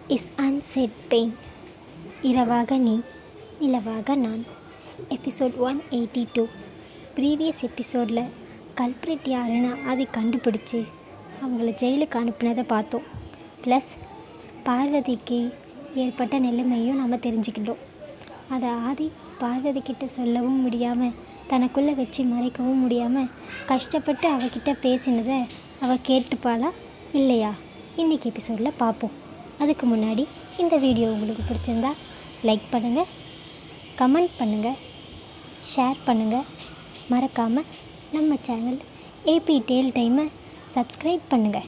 is unset pain இரவாக நீ நிலவாக நான் episode one eighty two previous எபிசோடில் கல்ப்ரிட் யாருன்னு அதை கண்டுபிடிச்சி அவங்கள ஜெயிலுக்கு அனுப்புனதை பார்த்தோம் ப்ளஸ் பார்வதிக்கு ஏற்பட்ட நிலைமையும் நம்ம தெரிஞ்சுக்கிட்டோம் அதை ஆதி பார்வதி கிட்ட சொல்லவும் முடியாமல் தனக்குள்ளே வச்சு மறைக்கவும் முடியாமல் கஷ்டப்பட்டு அவகிட்ட பேசினதை அவள் கேட்டுப்பாளா இல்லையா இன்றைக்கி எபிசோடில் பார்ப்போம் அதுக்கு முன்னாடி இந்த வீடியோ உங்களுக்கு பிடிச்சிருந்தா லைக் பண்ணுங்கள் கமெண்ட் பண்ணுங்கள் ஷேர் பண்ணுங்கள் மறக்காமல் நம்ம சேனல் ஏபி டேல் டைமை சப்ஸ்கிரைப் பண்ணுங்கள்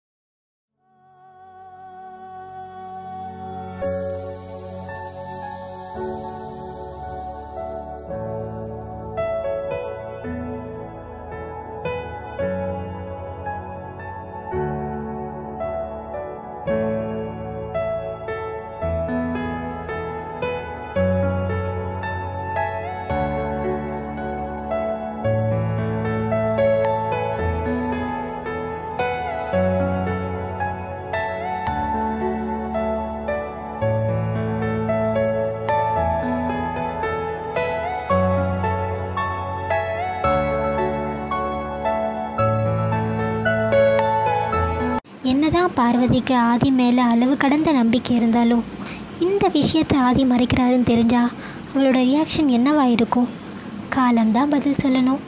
என்னதான் பார்வதிக்கு ஆதி மேலே அளவு கடந்த நம்பிக்கை இருந்தாலும் இந்த விஷயத்தை ஆதி மறைக்கிறாருன்னு தெரிஞ்சா அவளோட ரியாக்ஷன் என்னவா இருக்கும் காலம்தான் பதில் சொல்லணும்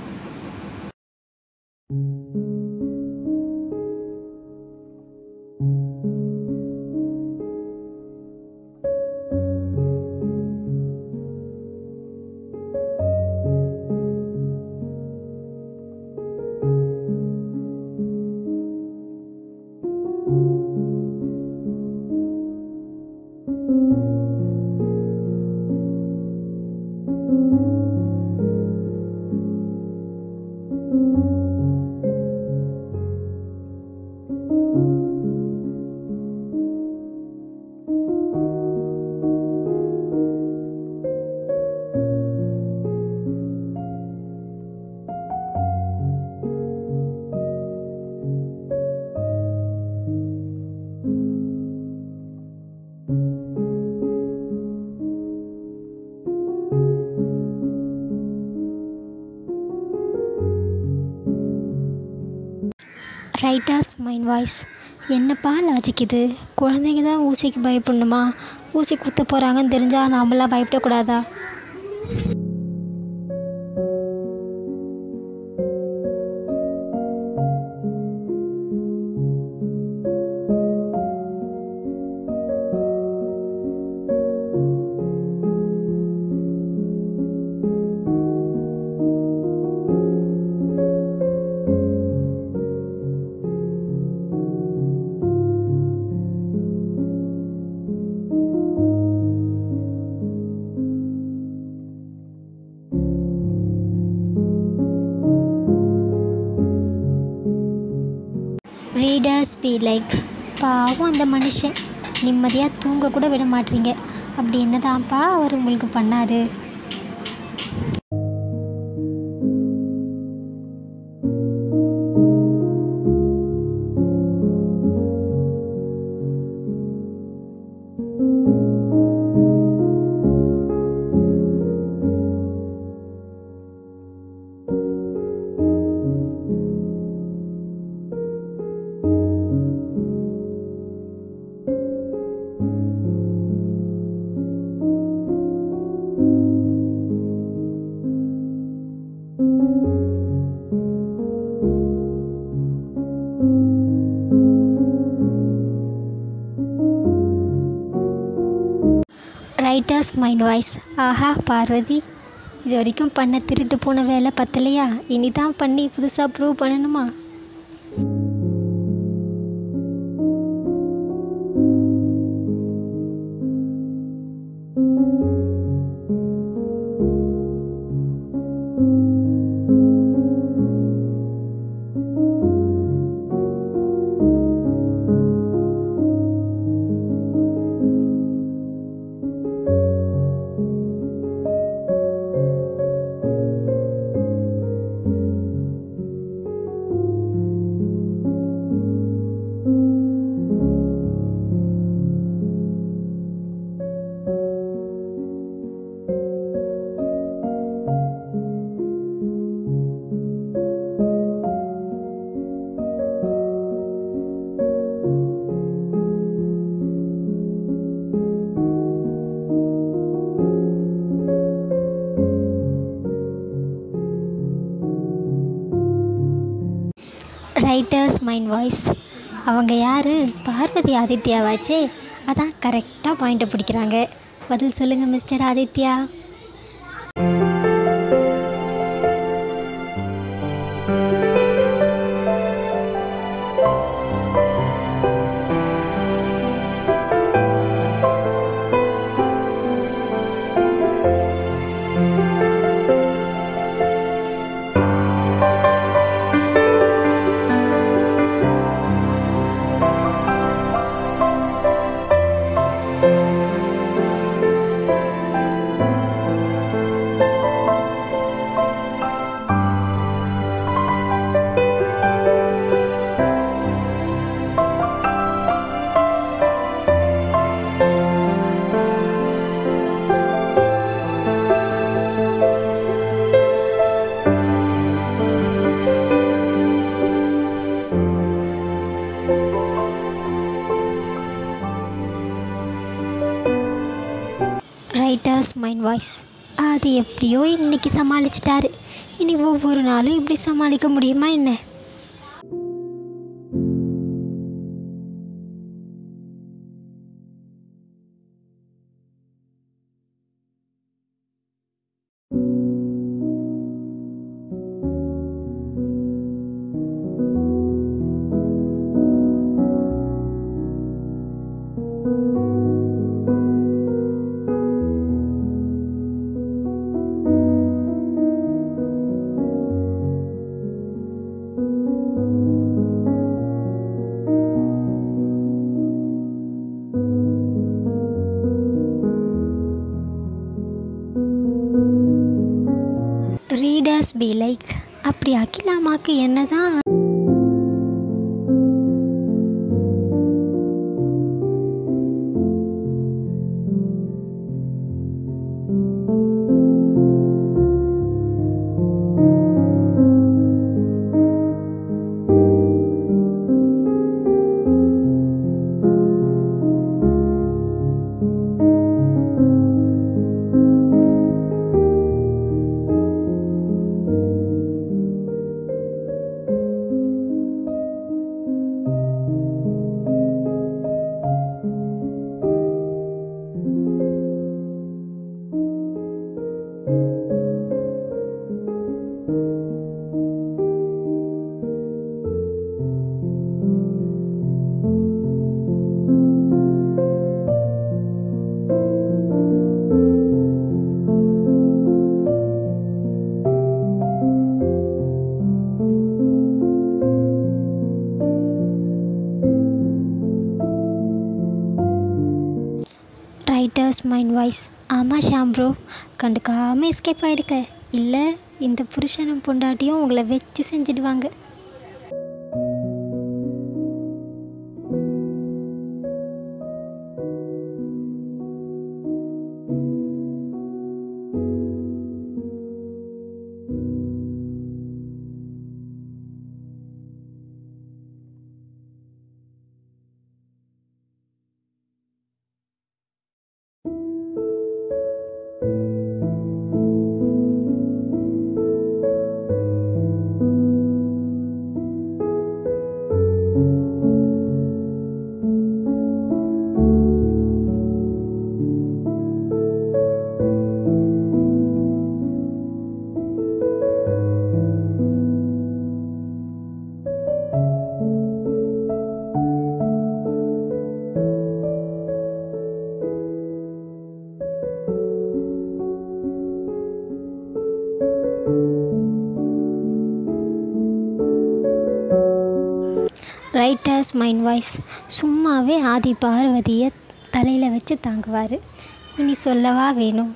ரைட்டர்ஸ் மைண்ட் வாய்ஸ் என்னப்பா லாஜிக் இது குழந்தைங்க தான் ஊசிக்கு பயப்படணுமா ஊசி குத்த போகிறாங்கன்னு தெரிஞ்சால் நாமெல்லாம் பயப்படக்கூடாதா ரீடர்ஸ் பி லைக் பாவம் அந்த மனுஷன் நிம்மதியாக தூங்க கூட விட மாட்டீங்க அப்படி என்னதான்ப்பா அவர் உங்களுக்கு பண்ணாரு ரைட்டர்ஸ் மைண்ட் வாய்ஸ் ஆஹா பார்வதி இது வரைக்கும் பண்ண திருட்டு போன வேலை பத்தலையா இனி தான் பண்ணி புதுசாக ப்ரூவ் பண்ணணுமா ரைட்டர்ஸ் மைண்ட் வாய்ஸ் அவங்க யார் பார்வதி ஆதித்யாவாச்சே அதான் கரெக்டாக பாயிண்ட்டை பிடிக்கிறாங்க பதில் சொல்லுங்கள் mister Aditya writers mind voice அது எப்படியோ இன்னைக்கு சமாளிச்சிட்டாரு இனி ஒவ்வொரு நாளும் இப்படி சமாளிக்க முடியுமா என்ன ரீடர்ஸ் பி லைக் அப்படி அகிலாமாக்கு என்னதான் ரைட்டர்ஸ் மைண்ட் வாய்ஸ் ஆமாம் ஷாம் ப்ரோ கண்டுக்காமல் எஸ்கேப் ஆகிடுக்க இல்லை இந்த புருஷனும் பொண்டாட்டியும் உங்களை வச்சு செஞ்சிடுவாங்க ரைட்டர்ஸ் மைண்ட் வாய்ஸ் சும்மாவே ஆதி பார்வதியை தலையில் வச்சு தாங்குவார் இனி சொல்லவா வேணும்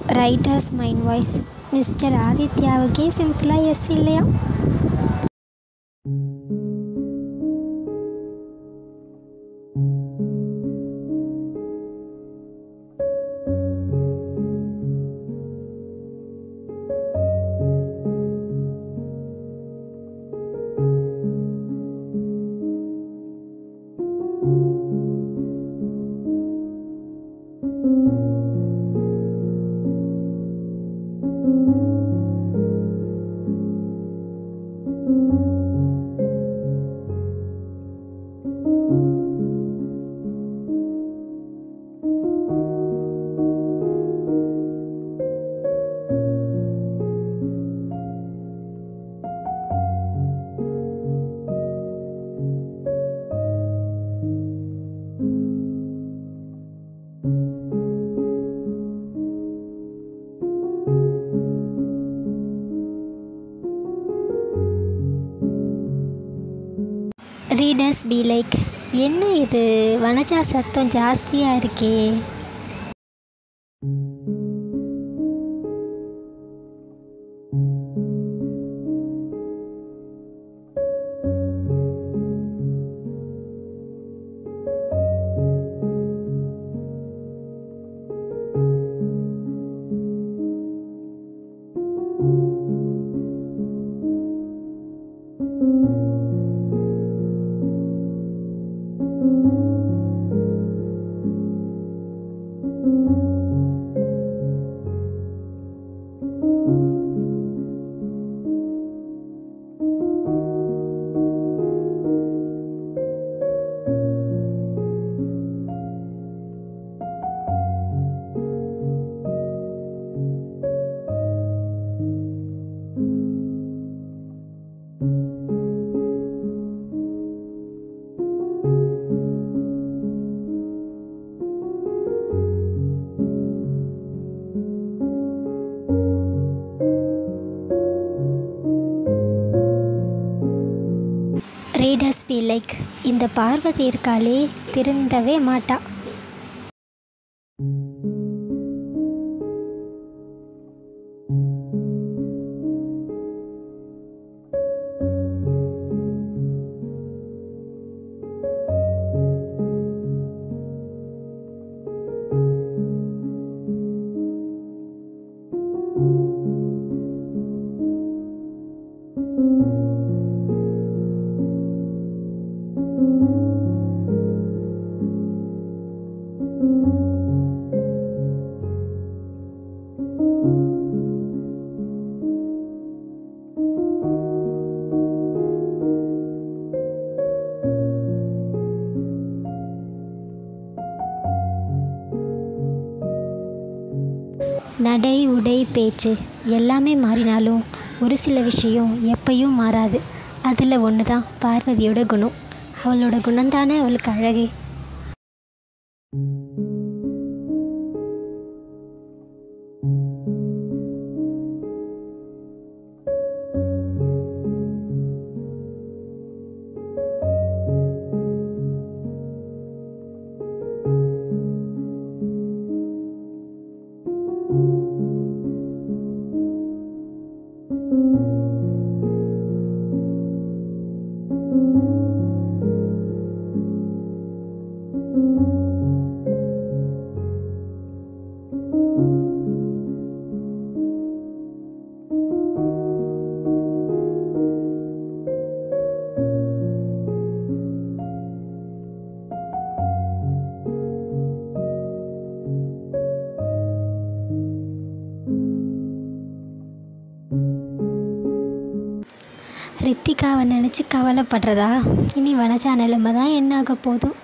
ரைட்டர்ஸ் மைண்ட் வாய்ஸ் மிஸ்டர் ஆதித்யாவுக்கே சிம்பிளாக எஸ் இல்லையா ரீடர்ஸ் பி லைக் என்ன இது வனஜா சத்தம் ஜாஸ்தியாக இருக்கே ரீடர்ஸ் பி லைக் இந்த பார்வதி இருக்காளே திருந்தவே மாட்டா நடை உடை பேச்சு எல்லாமே மாறினாலும் ஒரு சில விஷயம் எப்பயும் மாறாது அதில் ஒன்று தான் பார்வதியோட குணம் அவளோட குணம்தானே அவளுக்கு அழகு ரித்திகாவை நினச்சி கவலைப்படுறதா இனி வனஜா நிலைமை தான் என்ன ஆக போதும்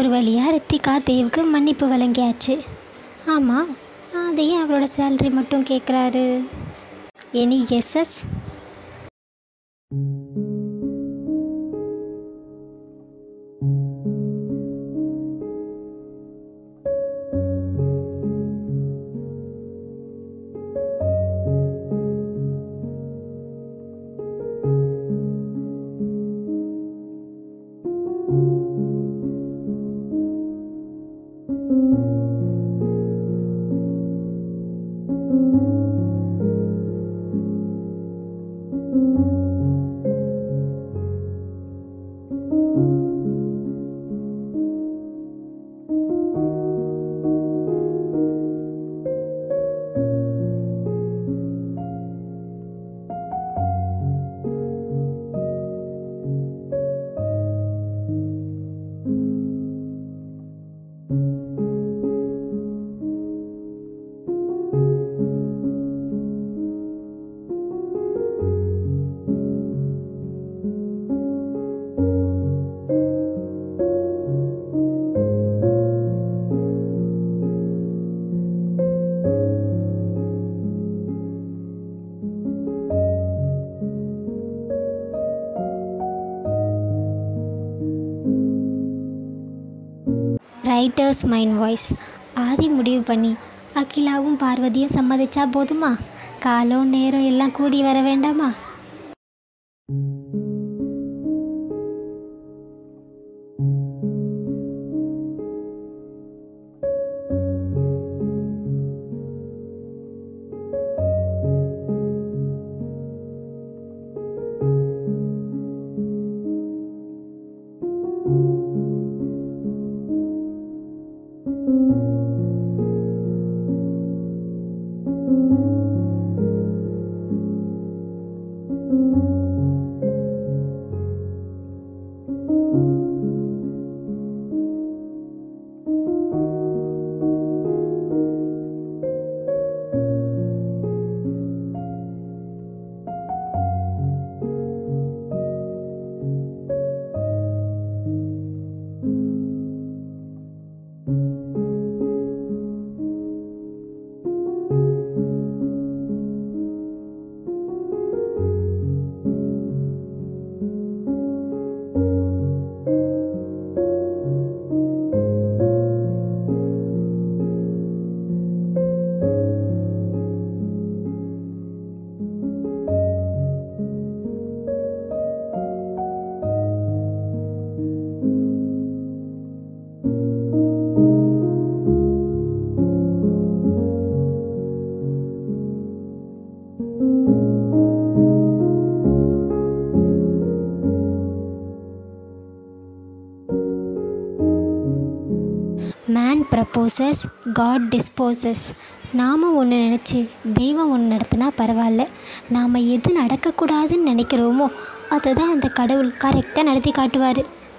ஒரு வழியாக ரித்திகா தேவுக்கு மன்னிப்பு வழங்கியாச்சு ஆமாம் அதையும் அவரோட சேலரி மட்டும் கேட்குறாரு any guesses writers mind voice Aadhi முடிவு பண்ணி அகிலாவும் பார்வதியும் சம்மதிச்சா போதுமா காலம் நேரம் எல்லாம் கூடி வர வேண்டாமா மேன் ப்ரப்போசஸ் காட் டிஸ்போசஸ் நாம் ஒன்று நினச்சி தெய்வம் ஒன்று நடத்தினா பரவாயில்ல நாம் எது நடக்கக்கூடாதுன்னு நினைக்கிறோமோ அதை தான் அந்த கடவுள் கரெக்டாக நடத்தி காட்டுவார்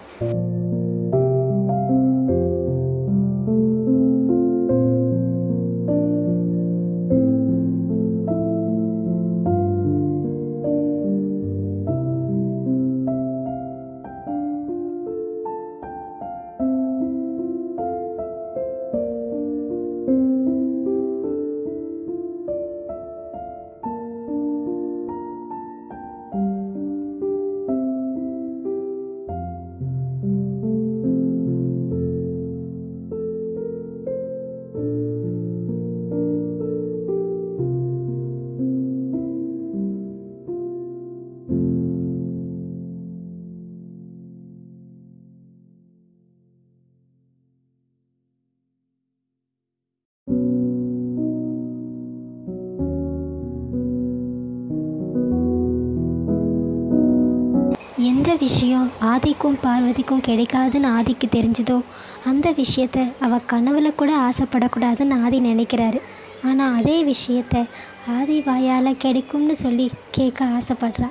எந்த விஷயம் ஆதிக்கும் பார்வதிக்கும் கிடைக்காதுன்னு ஆதிக்கு தெரிஞ்சதோ அந்த விஷயத்த அவ கனவுல கூட ஆசைப்படக்கூடாதுன்னு ஆதி நினைக்கிறாரு ஆனால் அதே விஷயத்த ஆதி வாயால் கிடைக்கும்னு சொல்லி கேட்க ஆசைப்படுறா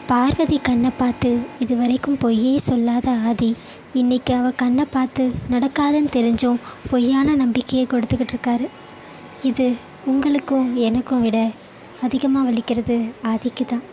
பார்வதி கண்ணை பார்த்து இது வரைக்கும் பொய்யே சொல்லாத ஆதி இன்னைக்கு அவள் கண்ணை பார்த்து நடக்காதுன்னு தெரிஞ்சும் பொய்யான நம்பிக்கையை கொடுத்துக்கிட்டு இருக்காரு இது உங்களுக்கும் எனக்கும் விட அதிகமாக வலிக்கிறது ஆதிக்கு தான்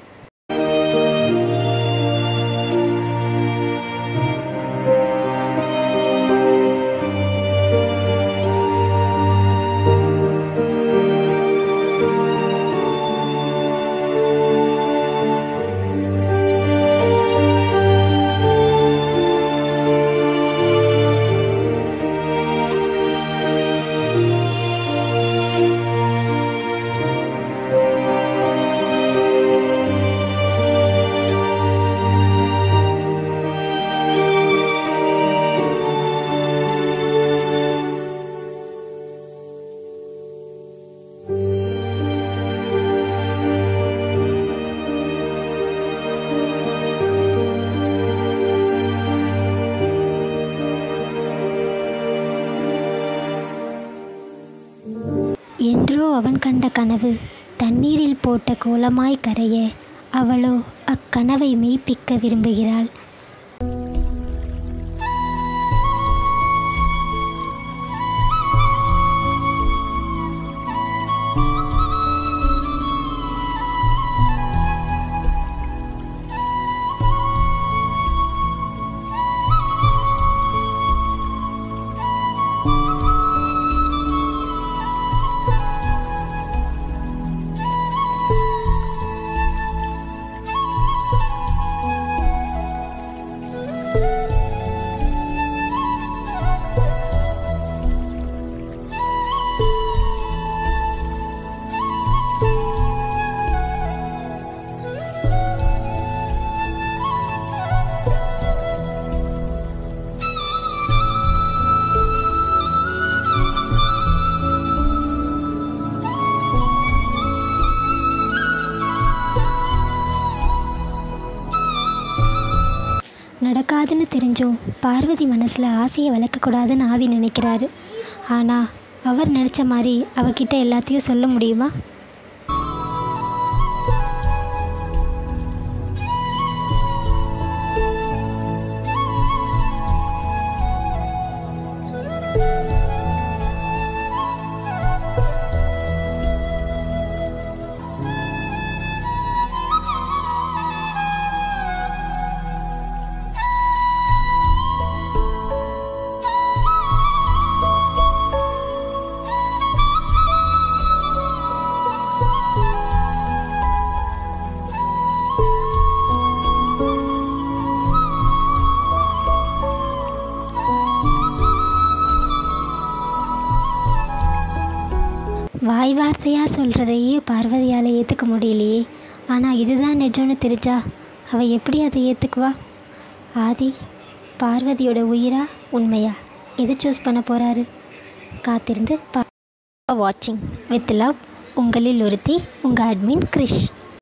என்றோ அவன் கண்ட கனவு தண்ணீரில் போட்ட கோலமாய் கரைய அவளோ அக்கனவை மெய்ப்பிக்க விரும்புகிறாள் நடக்காதுன்னு தெரிஞ்சும் பார்வதி மனசில் ஆசையை வளர்க்கக்கூடாதுன்னு ஆதி நினைக்கிறாரு ஆனால் அவர் நினச்ச மாதிரி அவகிட்ட எல்லாத்தையும் சொல்ல முடியுமா வாய் வார்த்தையாக சொல்கிறதையே பார்வதியால் ஏற்றுக்க முடியலையே ஆனால் இதுதான் நிஜம்னு தெரிஞ்சா அவள் எப்படி அதை ஏற்றுக்குவா ஆதி பார்வதியோட உயிரா உண்மையா எது சூஸ் பண்ண போகிறாரு காத்திருந்து பா வாட்சிங் வித் லவ் உங்களில் ஒருத்தி உங்கள் அட்மின் கிரிஷ்